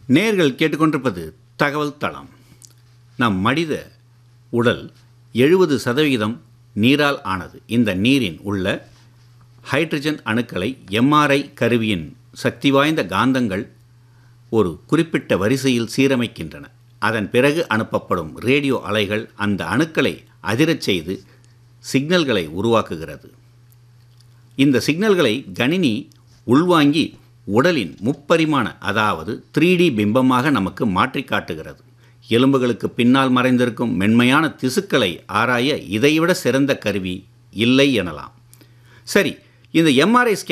நேர்கள் கேட்டுக்கொண்டிருப்பது தகவல் தளம் நம் மனித உடல் எழுபது சதவிகிதம் நீரால் ஆனது இந்த நீரின் உள்ள ஹைட்ரஜன் அணுக்களை எம்ஆர்ஐ கருவியின் சக்தி வாய்ந்த காந்தங்கள் ஒரு குறிப்பிட்ட வரிசையில் சீரமைக்கின்றன அதன் பிறகு அனுப்பப்படும் ரேடியோ அலைகள் அந்த அணுக்களை அதிரச் செய்து சிக்னல்களை உருவாக்குகிறது இந்த சிக்னல்களை கணினி உள்வாங்கி உடலின் முப்பரிமாண அதாவது த்ரீ டி பிம்பமாக நமக்கு மாற்றி காட்டுகிறது எலும்புகளுக்கு பின்னால் மறைந்திருக்கும் மென்மையான திசுக்களை ஆராய இதைவிட சிறந்த கருவி இல்லை எனலாம் சரி இந்த எம்ஆர்ஐ